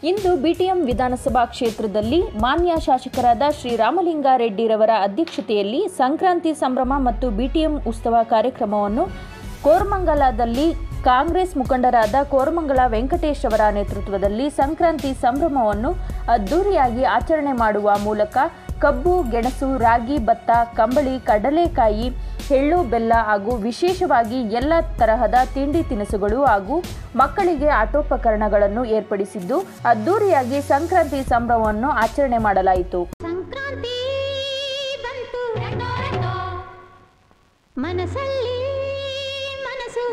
ಇಂದು BTM ವಿಧಾನಸಭಾ ಕ್ಷೇತ್ರದಲ್ಲಿ ಮಾನ್ಯ ಶಾಸಕರಾದ ಶ್ರೀರಾಮಲಿಂಗಾರೆಡ್ಡಿರವರ ಅಧ್ಯಕ್ಷತೆಯಲ್ಲಿ ಸಂಕ್ರಾಂತಿ ಸಂಭ್ರಮ ಮತ್ತು ಬಿಟಿಎಂ ಉತ್ಸವ ಕಾರ್ಯಕ್ರಮವನ್ನು ಕೋರಮಂಗಲದಲ್ಲಿ ಕಾಂಗ್ರೆಸ್ ಮುಖಂಡರಾದ ಕೋರಮಂಗಲ ವೆಂಕಟೇಶ್ ಅವರ ನೇತೃತ್ವದಲ್ಲಿ ಸಂಕ್ರಾಂತಿ ಸಂಭ್ರಮವನ್ನು ಅದ್ದೂರಿಯಾಗಿ ಆಚರಣೆ ಮಾಡುವ ಮೂಲಕ ಕಬ್ಬು ಗೆಣಸು ರಾಗಿ ಭತ್ತ ಕಂಬಳಿ ಕಡಲೆಕಾಯಿ ಎಳ್ಳು ಬೆಲ್ಲ ಹಾಗೂ ವಿಶೇಷವಾಗಿ ಎಲ್ಲ ತರಹದ ತಿಂಡಿ ತಿನಿಸುಗಳು ಹಾಗೂ ಮಕ್ಕಳಿಗೆ ಆಟೋಪಕರಣಗಳನ್ನು ಏರ್ಪಡಿಸಿದ್ದು ಅದ್ದೂರಿಯಾಗಿ ಸಂಕ್ರಾಂತಿ ಸಂಭ್ರಮವನ್ನು ಆಚರಣೆ ಮಾಡಲಾಯಿತು ಸಂಕ್ರಾಂತಿ ಬಂತು ಮನಸ್ಸಲ್ಲಿ ಮನಸ್ಸು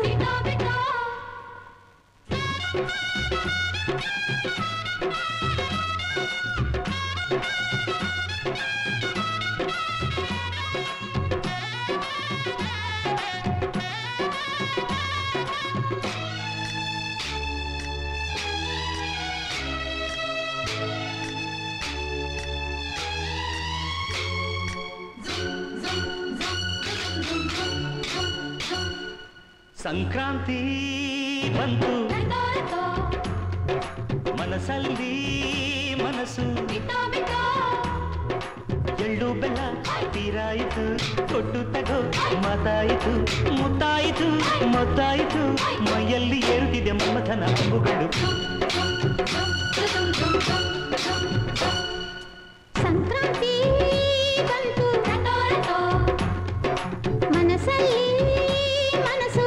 ಸಂಕ್ರಾಂತಿ ಬಂತು ಮನಸ್ಸಲ್ಲಿ ಮನಸ್ಸು ಎಳ್ಳು ಬೆಲ್ಲ ತೀರಾಯಿತು ಕೊಟ್ಟು ತಗೋ ಮಾತಾಯಿತು ಮುತ್ತಾಯಿತು ಮೊತ್ತಾಯಿತು ಮೈಯಲ್ಲಿ ಏರುತ್ತಿದೆ ಮಮಥನ ಅಂಬುಗಳು ಸಂಕ್ರಾಂತಿ ಬಂತು ಮನಸ್ಸಲ್ಲಿ ಮನಸ್ಸು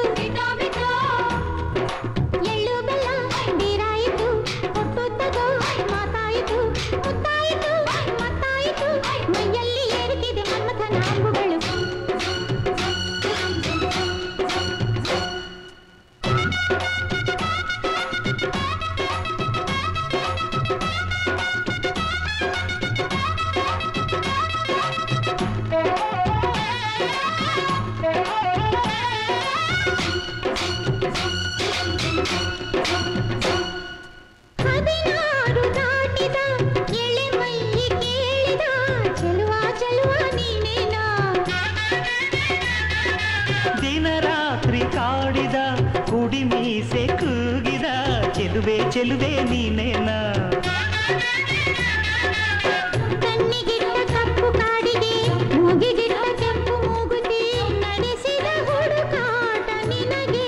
ಎಳ್ಳು ಬೆಲ್ಲ ಬೀರಾಯಿತು ಕೊಟ್ಟು ತಗೋ ಮಾತಾಯಿತು ಮುತ್ತಾಯಿತು ಮತ್ತಾಯಿತು ಮೈಯಲ್ಲಿ ಏರುತ್ತಿದೆ ಮನ್ಮಥನ ಅಂಬುಗಳು ಹದಿನಾರು ದಾಟಿದ ಎಳೆ ಮೈ ಕೇಳಿದ ಚೆಲುವ ಚೆಲುವ ನೀನೇನಾ ದಿನ ರಾತ್ರಿ ಕಾಡಿದ ಕುಡಿ ಮೀಸೆ ಕೂಗಿದ ಚೆಲುವೆ ಚೆಲುವೆ ನೀನೇನ ಕಣ್ಣಿಗಿಟ್ಟ ಕಪ್ಪು ಕಾಡಿಗೆ ಮೂಗಿಗಿಟ್ಟ ಕೆಂಪು ಮೂಗುತಿ ನಡೆಸಿದ ಹುಡುಕಾಟ ನಿನಗೆ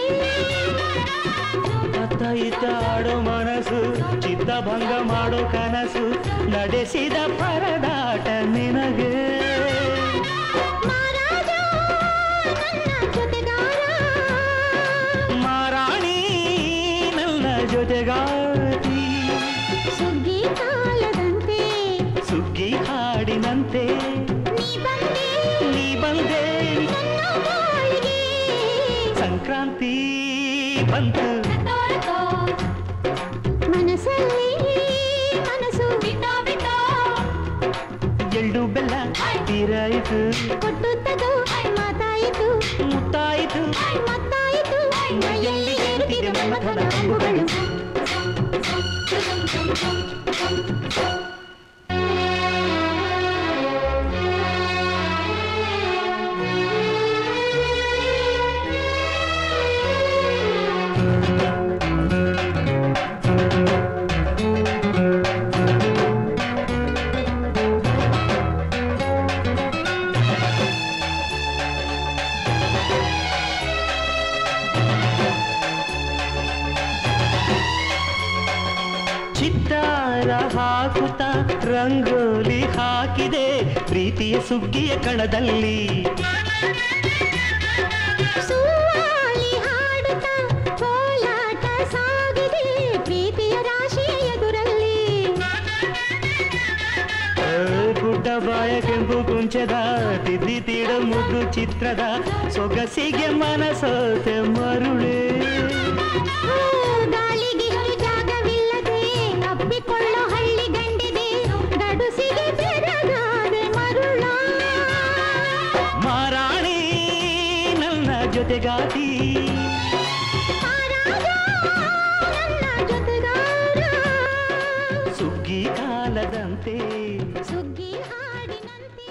ಅತ್ತ ಇತ್ತ ಆಡೋ ಮನಸ್ಸು ಚಿತ್ತ ಭಂಗ ಮಾಡೋ ಕನಸು ನಡೆಸಿದ ಪರದಾಟ ನಿನಗೆ ಮಹಾರಾಜ ನನ್ನ ಜೊತೆಗಾರ ಮಾರಾಣಿ ನನ್ನ ಜೊತೆಗಾತಿ ಸುಗ್ಗಿ ಕಾಲದಂತೆ ಸುಗ್ಗಿ ಹಾಡಿನಂತೆ ನೀ ಬಂದೆ ನೀ ಬಂದೆ ನನ್ನ ಬಾಳಿಗೆ ಸಂಕ್ರಾಂತಿ ಬಂತು ಮನಸ್ಸಲ್ಲಿ ಮನಸ್ಸು ಎಳ್ಳು ಬೆಲ್ಲ ತೀರಾಯಿತು ಕೊಟ್ಟು ತಗೋ ಮಾತಾಯಿತು ಮುತ್ತಾಯಿತು ಮತ್ತಾಯಿತು ಮೈಯಲ್ಲಿ ಏರುತ್ತಿದೆ ಮಮಥನ ಅಂಬುಗಳು ಚಿತ್ತಾರ ಹಾಕುತ್ತ ರಂಗೋಲಿ ಹಾಕಿದೆ ಪ್ರೀತಿಯ ಸುಗ್ಗಿಯ ಕಣದಲ್ಲಿ ಸುವಾಲಿ ಹಾಡುತ್ತ ಕೋಲಾಟ ಸಾಗಿದೆ ಪ್ರೀತಿಯ ರಾಶಿಯ ಎದುರಲ್ಲಿ ಆ, ಗುಡ್ಡ ಬಾಯ ಕೆಂಪು ಕುಂಚದ ತಿದ್ದಿ ತೀಡ ಮುದ್ದು ಚಿತ್ರದ ಸೊಗಸಿಗೆ ಮನಸೋತೆ ಮರುಳೆ ಓ, ಗಾಳಿಗಿಷ್ಟು ಜಾಗವಿಲ್ಲದೆ ಅಪ್ಪಿಕೊಳ್ಳೋ ಹಳ್ಳಿ ಗಂಡಿದೆ ಗಡುಸಿಗೆ ಬೆರಗಾದೆ ಮರುಳ ಮಾರಾಣಿ ನನ್ನ ಜೊತೆಗಾತಿ ಮಹಾರಾಜ ನನ್ನ ಜೊತೆಗಾರ ಸುಗ್ಗಿ ಕಾಲದಂತೆ ಸುಗ್ಗಿ ಹಾಡಿನಂತೆ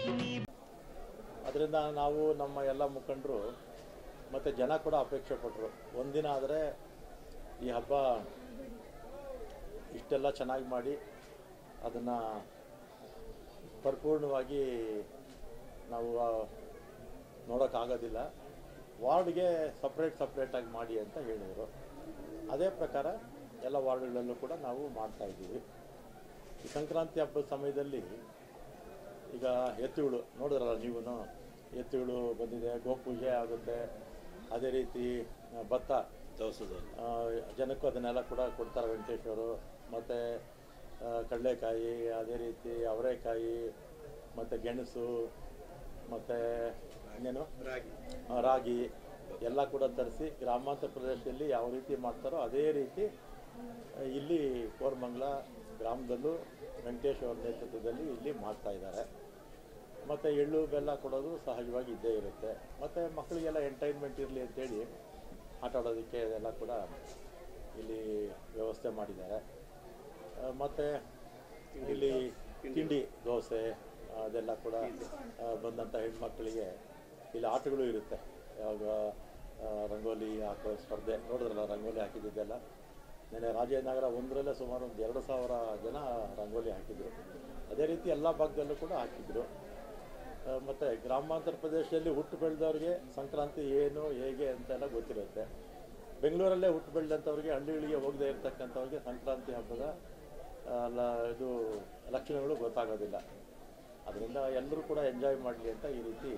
ಅದರಿಂದ ನಾವು ನಮ್ಮ ಎಲ್ಲ ಮುಖಂಡರು ಮತ್ತು ಜನ ಕೂಡ ಅಪೇಕ್ಷೆ ಪಟ್ಟರು ಒಂದಿನ ಆದರೆ ಈ ಹಬ್ಬ ಇಷ್ಟೆಲ್ಲ ಚೆನ್ನಾಗಿ ಮಾಡಿ ಅದನ್ನು ಪರಿಪೂರ್ಣವಾಗಿ ನಾವು ಆ, ನೋಡೋಕ್ಕಾಗೋದಿಲ್ಲ ವಾರ್ಡ್ಗೆ ಸಪ್ರೇಟ್ ಸಪ್ರೇಟಾಗಿ ಮಾಡಿ ಅಂತ ಹೇಳಿದರು ಅದೇ ಪ್ರಕಾರ ಎಲ್ಲ ವಾರ್ಡ್ಗಳಲ್ಲೂ ಕೂಡ ನಾವು ಮಾಡ್ತಾ ಇದ್ದೀವಿ ಈ ಸಂಕ್ರಾಂತಿ ಹಬ್ಬದ ಸಮಯದಲ್ಲಿ ಈಗ ಎತ್ತುಗಳು ನೋಡಿದ್ರಲ್ಲ ನೀವು ಎತ್ತುಗಳು ಬಂದಿದೆ ಗೋಪೂಜೆ ಆಗುತ್ತೆ ಅದೇ ರೀತಿ ಆ, ಭತ್ತ ದವಸದಲ್ಲಿ ಆ, ಜನಕ್ಕೂ ಅದನ್ನೆಲ್ಲ ಕೂಡ ಕೊಡ್ತಾರೆ ವೆಂಕಟೇಶ್ವರು ಮತ್ತು ಕಡಲೆಕಾಯಿ ಅದೇ ರೀತಿ ಅವರೆಕಾಯಿ ಮತ್ತು ಗೆಣಸು ಮತ್ತು ಇನ್ನೇನು ರಾಗಿ ಆ, ರಾಗಿ ಎಲ್ಲ ಕೂಡ ತರಿಸಿ ಗ್ರಾಮಾಂತರ ಪ್ರದೇಶದಲ್ಲಿ ಯಾವ ರೀತಿ ಮಾಡ್ತಾರೋ ಅದೇ ರೀತಿ ಆ, ಇಲ್ಲಿ ಕೋರಮಂಗಲ ಗ್ರಾಮದಲ್ಲೂ ವೆಂಕಟೇಶ್ ಅವ್ರ ನೇತೃತ್ವದಲ್ಲಿ ಇಲ್ಲಿ ಮಾಡ್ತಾ ಇದ್ದಾರೆ ಮತ್ತು ಎಳ್ಳು ಬೆಲ್ಲ ಕೊಡೋದು ಸಹಜವಾಗಿ ಇದ್ದೇ ಇರುತ್ತೆ ಮತ್ತು ಮಕ್ಕಳಿಗೆಲ್ಲ ಎಂಟರ್ಟೈನ್ಮೆಂಟ್ ಇರಲಿ ಅಂತೇಳಿ ಆಟ ಆಡೋದಕ್ಕೆ ಇದೆಲ್ಲ ಕೂಡ ಇಲ್ಲಿ ವ್ಯವಸ್ಥೆ ಮಾಡಿದ್ದಾರೆ ಮತ್ತು ಇಲ್ಲಿ ತಿಂಡಿ ದೋಸೆ ಅದೆಲ್ಲ ಕೂಡ ಆ, ಬಂದಂಥ ಹೆಣ್ಮಕ್ಳಿಗೆ ಇಲ್ಲಿ ಆಟಗಳು ಇರುತ್ತೆ ಯಾವಾಗ ಆ, ರಂಗೋಲಿ ಹಾಕೋ ಸ್ಪರ್ಧೆ ನೋಡಿದ್ರಲ್ಲ ರಂಗೋಲಿ ಹಾಕಿದ್ದೆಲ್ಲ ನೆನೆ ರಾಜೇನಗರ ಒಂದರಲ್ಲೇ ಸುಮಾರು ಒಂದು ಎರಡು ಸಾವಿರ ಜನ ರಂಗೋಲಿ ಹಾಕಿದರು ಅದೇ ರೀತಿ ಎಲ್ಲ ಭಾಗದಲ್ಲೂ ಕೂಡ ಹಾಕಿದರು ಆ, ಮತ್ತೆ ಗ್ರಾಮಾಂತರ ಪ್ರದೇಶದಲ್ಲಿ ಹುಟ್ಟು ಬೆಳೆದವ್ರಿಗೆ ಸಂಕ್ರಾಂತಿ ಏನು ಹೇಗೆ ಅಂತೆಲ್ಲ ಗೊತ್ತಿರುತ್ತೆ ಬೆಂಗಳೂರಲ್ಲೇ ಹುಟ್ಟು ಬೆಳೆದಂಥವ್ರಿಗೆ ಹಳ್ಳಿಗಳಿಗೆ ಹೋಗದೆ ಇರ್ತಕ್ಕಂಥವ್ರಿಗೆ ಸಂಕ್ರಾಂತಿ ಹಬ್ಬದ ಆ, ಲ- ಇದು ಲಕ್ಷಣಗಳು ಗೊತ್ತಾಗೋದಿಲ್ಲ ಅದರಿಂದ ಎಲ್ಲರೂ ಕೂಡ ಎಂಜಾಯ್ ಮಾಡಲಿ ಅಂತ ಈ ರೀತಿ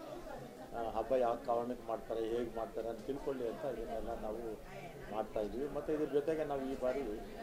ಆ, ಹಬ್ಬ ಯಾವ ಕಾರಣಕ್ಕೆ ಮಾಡ್ತಾರೆ ಹೇಗೆ ಮಾಡ್ತಾರೆ ಅಂತ ತಿಳ್ಕೊಳ್ಳಿ ಅಂತ ಇದನ್ನೆಲ್ಲ ನಾವು ಮಾಡ್ತಾ ಇದ್ವಿ ಮತ್ತು ಇದ್ರ ಜೊತೆಗೆ ನಾವು ಈ ಬಾರಿ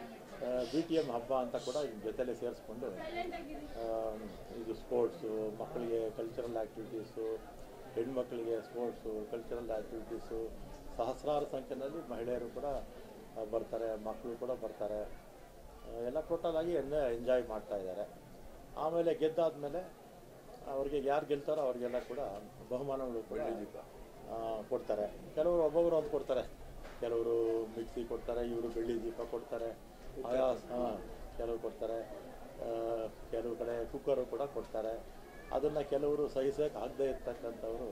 ಬಿ ಟಿ ಎಮ್ ಹಬ್ಬ ಅಂತ ಕೂಡ ಇದ್ರ ಜೊತೆಲೇ ಸೇರಿಸ್ಕೊಂಡು ಆ, ಇದು ಸ್ಪೋರ್ಟ್ಸು ಮಕ್ಕಳಿಗೆ ಕಲ್ಚರಲ್ ಆ್ಯಕ್ಟಿವಿಟೀಸು ಹೆಣ್ಮಕ್ಳಿಗೆ ಸ್ಪೋರ್ಟ್ಸು ಕಲ್ಚರಲ್ ಆ್ಯಕ್ಟಿವಿಟೀಸು ಸಹಸ್ರಾರು ಸಂಖ್ಯೆಯಲ್ಲಿ ಮಹಿಳೆಯರು ಕೂಡ ಆ, ಬರ್ತಾರೆ ಮಕ್ಕಳು ಕೂಡ ಬರ್ತಾರೆ ಆ, ಎಲ್ಲ ಟೋಟಲ್ ಆಗಿ ಎಂಜಾಯ್ ಎಂಜಾಯ್ ಮಾಡ್ತಾ ಇದ್ದಾರೆ ಆಮೇಲೆ ಗೆದ್ದಾದ್ಮೇಲೆ ಅವ್ರಿಗೆ ಯಾರು ಗೆಲ್ತಾರೋ ಅವ್ರಿಗೆಲ್ಲ ಕೂಡ ಬಹುಮಾನಗಳು ಕೂಡ ಆ, ಕೊಡ್ತಾರೆ ಕೆಲವರು ಒಬ್ಬೊಬ್ಬರು ಒಂದು ಕೊಡ್ತಾರೆ ಕೆಲವರು ಮಿಕ್ಸಿ ಕೊಡ್ತಾರೆ ಇವರು ಬೆಳ್ಳಿ ದೀಪ ಕೊಡ್ತಾರೆ ಆಯಾ ಹಾಂ ಕೆಲವರು ಕೊಡ್ತಾರೆ ಆ, ಕೆಲವು ಕಡೆ ಕುಕ್ಕರು ಕೂಡ ಕೊಡ್ತಾರೆ ಅದನ್ನು ಕೆಲವರು ಸಹಿಸೋಕೆ ಆಗದೇ ಇರ್ತಕ್ಕಂಥವರು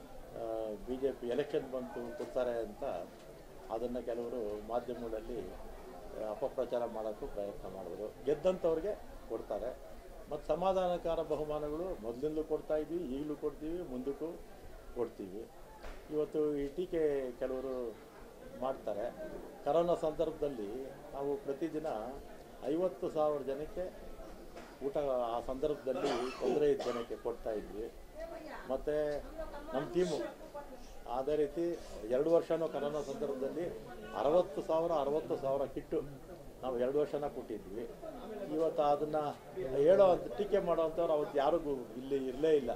ಬಿ ಜೆ ಪಿ ಎಲೆಕ್ಷನ್ ಬಂತು ಕೊಡ್ತಾರೆ ಅಂತ ಅದನ್ನು ಕೆಲವರು ಮಾಧ್ಯಮಗಳಲ್ಲಿ ಆ, ಅಪಪ್ರಚಾರ ಮಾಡೋಕ್ಕೂ ಪ್ರಯತ್ನ ಮಾಡಿದ್ರು ಗೆದ್ದಂಥವ್ರಿಗೆ ಕೊಡ್ತಾರೆ ಮತ್ತು ಸಮಾಧಾನಕಾರ ಬಹುಮಾನಗಳು ಮೊದಲಿಂದಲೂ ಕೊಡ್ತಾ ಇದ್ವಿ ಈಗಲೂ ಕೊಡ್ತೀವಿ ಮುಂದಕ್ಕೂ ಕೊಡ್ತೀವಿ ಇವತ್ತು ಈ ಟೀಕೆ ಕೆಲವರು ಮಾಡ್ತಾರೆ ಕರೋನಾ ಸಂದರ್ಭದಲ್ಲಿ ನಾವು ಪ್ರತಿದಿನ ಐವತ್ತು ಸಾವಿರ ಜನಕ್ಕೆ ಊಟ ಆ ಸಂದರ್ಭದಲ್ಲಿ ತೊಂದರೆ ಇದ್ದ ಜನಕ್ಕೆ ಕೊಡ್ತಾ ಇದ್ವಿ ಮತ್ತು ನಮ್ಮ ಟೀಮು ಅದೇ ರೀತಿ ಎರಡು ವರ್ಷನೂ ಕರೋನಾ ಸಂದರ್ಭದಲ್ಲಿ ಅರವತ್ತು ಸಾವಿರ ಅರವತ್ತು ಸಾವಿರ ಕಿಟ್ಟು ನಾವು ಎರಡು ವರ್ಷನ ಕೊಟ್ಟಿದ್ವಿ ಇವತ್ತು ಅದನ್ನು ಹೇಳೋ ಅಂತ ಟೀಕೆ ಮಾಡೋವಂಥವ್ರು ಅವತ್ತು ಯಾರಿಗೂ ಇಲ್ಲಿ ಇರಲೇ ಇಲ್ಲ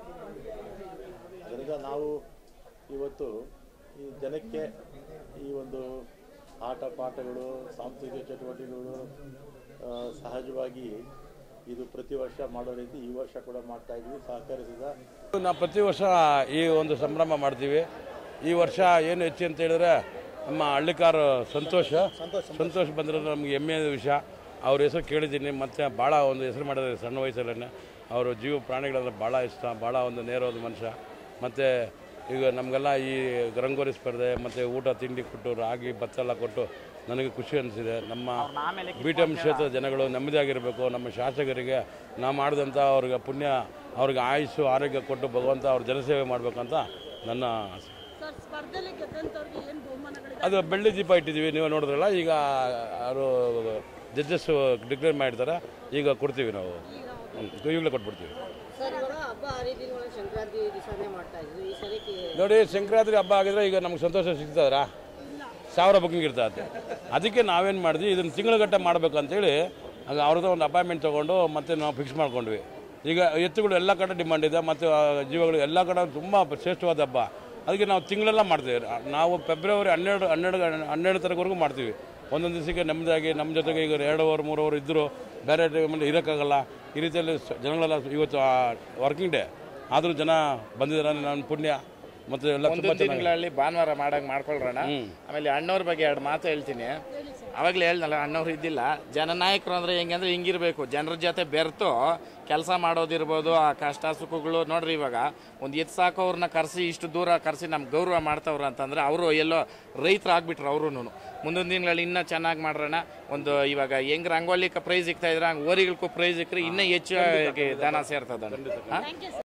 ಅದರಿಂದ ನಾವು ಇವತ್ತು ಈ ಜನಕ್ಕೆ ಈ ಒಂದು ಆಟ ಪಾಠಗಳು ಸಾಂಸ್ಕೃತಿಕ ಚಟುವಟಿಕೆಗಳು ಆ, ಸಹಜವಾಗಿ ಇದು ಪ್ರತಿ ವರ್ಷ ಮಾಡೋ ರೀತಿ ಈ ವರ್ಷ ಕೂಡ ಮಾಡ್ತಾ ಇದ್ವಿ ಸಹಕರಿಸಿದ ನಾವು ಪ್ರತಿ ವರ್ಷ ಈ ಒಂದು ಸಂಭ್ರಮ ಮಾಡ್ತೀವಿ ಈ ವರ್ಷ ಏನು ಹೆಚ್ಚು ಅಂತ ಹೇಳಿದ್ರೆ ನಮ್ಮ ಹಳ್ಳಿಕಾರ ಸಂತೋಷ ಸಂತೋಷ ಬಂದರೆ ನಮಗೆ ಹೆಮ್ಮೆಯ ವಿಷಯ ಅವ್ರ ಹೆಸರು ಕೇಳಿದ್ದೀನಿ ಮತ್ತು ಭಾಳ ಒಂದು ಹೆಸರು ಮಾಡಿದ್ದಾರೆ ಸಣ್ಣ ವಯಸ್ಸಲ್ಲೇ ಅವರು ಜೀವ ಪ್ರಾಣಿಗಳೆಲ್ಲ ಭಾಳ ಇಷ್ಟ ಭಾಳ ಒಂದು ನೇರವಾದ ಮನುಷ್ಯ ಮತ್ತು ಈಗ ನಮಗೆಲ್ಲ ಈ ರಂಗೋಲಿ ಸ್ಪರ್ಧೆ ಮತ್ತು ಊಟ ತಿಂಡಿ ಕೊಟ್ಟು ರಾಗಿ ಭತ್ತ ಎಲ್ಲ ಕೊಟ್ಟು ನನಗೆ ಖುಷಿ ಅನಿಸಿದೆ ನಮ್ಮ ಬಿ ಟಿ ಎಮ್ ಕ್ಷೇತ್ರದ ಜನಗಳು ನೆಮ್ಮದಿಯಾಗಿರಬೇಕು ನಮ್ಮ ಶಾಸಕರಿಗೆ ನಾವು ಮಾಡಿದಂಥ ಅವ್ರಿಗೆ ಪುಣ್ಯ ಅವ್ರಿಗೆ ಆಯುಸ್ಸು ಆರೋಗ್ಯ ಕೊಟ್ಟು ಭಗವಂತ ಅವ್ರ ಜನಸೇವೆ ಮಾಡಬೇಕಂತ ನನ್ನ ಆಸೆ ಸರ್ ಸ್ಪರ್ಧೆಯಲ್ಲಿ ಗೆದ್ದಂಥವ್ರಿಗೆ ಏನು ಬಹುಮಾನಗಳಿದೆ ಅದು ಬೆಳ್ಳಿ ದೀಪ ಇಟ್ಟಿದ್ದೀವಿ ನೀವು ನೋಡಿದ್ರಲ್ಲ ಈಗ ಅವರು ಜಡ್ಜಸ್ ಡಿಕ್ಲೇರ್ ಮಾಡಿರ್ತಾರೆ ಈಗ ಕೊಡ್ತೀವಿ ನಾವು ಹ್ಮ್, ಈಗಲೇ ಕೊಟ್ಬಿಡ್ತೀವಿ ಸರ್ ಇವಾಗ ಹಬ್ಬ ಹರಿದಿನಗಳು ಸಂಕ್ರಾಂತಿ ದಿವಸನೇ ಮಾಡ್ತಾ ಇದ್ರು ಈ ಸಲಕ್ಕೆ ನೋಡಿ ಸಂಕ್ರಾಂತಿ ಹಬ್ಬ ಆಗಿದ್ರೆ ಈಗ ನಮ್ಗೆ ಸಂತೋಷ ಸಿಗ್ತದ್ರ ಸಾವಿರ ಬುಕ್ಕಿಂಗ್ ಇರ್ತದೆ ಅದಕ್ಕೆ ನಾವೇನು ಮಾಡಿದ್ವಿ ಇದನ್ನು ತಿಂಗಳಗಟ್ಟೆ ಮಾಡ್ಬೇಕಂತೇಳಿ ಆಗ ಅವ್ರದ್ದು ಒಂದು ಅಪಾಯಿಂಟ್ಮೆಂಟ್ ತೊಗೊಂಡು ಮತ್ತೆ ನಾವು ಫಿಕ್ಸ್ ಮಾಡ್ಕೊಂಡ್ವಿ ಈಗ ಎತ್ತುಗಳು ಎಲ್ಲ ಕಡೆ ಡಿಮಾಂಡ್ ಇದೆ ಮತ್ತು ಆ, ಜೀವಗಳು ಎಲ್ಲ ಕಡೆ ತುಂಬ ಶ್ರೇಷ್ಠವಾದ ಹಬ್ಬ ಅದಕ್ಕೆ ನಾವು ತಿಂಗಳೆಲ್ಲ ಮಾಡ್ತೀವಿ ನಾವು ಫೆಬ್ರವರಿ ಹನ್ನೆರಡು ಹನ್ನೆರಡು ಹನ್ನೆರಡು ತಾರೀಕುವರೆಗೂ ಮಾಡ್ತೀವಿ ಒಂದೊಂದು ದಿವಸಕ್ಕೆ ನೆಮ್ಮದಿಯಾಗಿ ನಮ್ಮ ಜೊತೆಗೆ ಈಗ ಎರಡು ಅವರ್ ಮೂರು ಅವರ್ ಇದ್ದರು ಬೇರೆ ಟೈಮಲ್ಲಿ ಇರೋಕ್ಕಾಗಲ್ಲ ಈ ರೀತಿಯಲ್ಲಿ ಸ- ಜನಗಳೆಲ್ಲ ಇವತ್ತು ವರ್ಕಿಂಗ್ ಡೇ ಆದರೂ ಜನ ಬಂದಿದ್ದಾರೆ ನನ್ನ ಪುಣ್ಯ ಮತ್ತು ಎಲ್ಲ ತುಂಬ ಮುಂದಿನ ಚೆನ್ನಾಗಿ ದಿನಗಳಲ್ಲಿ ಭಾನುವಾರ ಮಾಡಂಗ್ ಮಾಡ್ಕೊಳ್ರೋಣ ಆಮೇಲೆ ಅಣ್ಣವ್ರ ಬಗ್ಗೆ ಎರಡು ಮಾತು ಹೇಳ್ತೀನಿ ಅವಾಗಲೇ ಹೇಳ್ದಲ್ಲ ಅಣ್ಣವ್ರು ಇದ್ದಿಲ್ಲ ಜನನಾಯಕರು ಅಂದರೆ ಹೆಂಗಂದ್ರೆ ಹಿಂಗಿರಬೇಕು ಜನರ ಜೊತೆ ಬೆರೆತು ಕೆಲಸ ಮಾಡೋದಿರ್ಬೋದು ಆ ಕಷ್ಟ ಸುಖಗಳು ನೋಡ್ರಿ ಇವಾಗ ಒಂದು ಎತ್ತು ಸಾಕೋವ್ರನ್ನ ಕರೆಸಿ ಇಷ್ಟು ದೂರ ಕರೆಸಿ ನಮ್ಗೆ ಗೌರವ ಮಾಡ್ತವ್ರು ಅಂತಂದ್ರೆ ಅವರು ಎಲ್ಲೋ ರೈತರು ಆಗ್ಬಿಟ್ರು ಅವರು ಮುಂದೊಂದು ದಿನಗಳಲ್ಲಿ ಇನ್ನೂ ಚೆನ್ನಾಗಿ ಮಾಡ್ರೋಣ ಒಂದು ಇವಾಗ ಹೆಂಗ್ ರಂಗೋಲಿಗೆ ಪ್ರೈಸ್ ಇಕ್ತಾ ಇದ್ರೆ ಹಂಗೆ ಓರಿಗಳಿಗೂ ಪ್ರೈಸ್ ಇಕ್ಕರೆ ಇನ್ನೂ ಹೆಚ್ಚು ದಾನ ಸೇರ್ತದೆ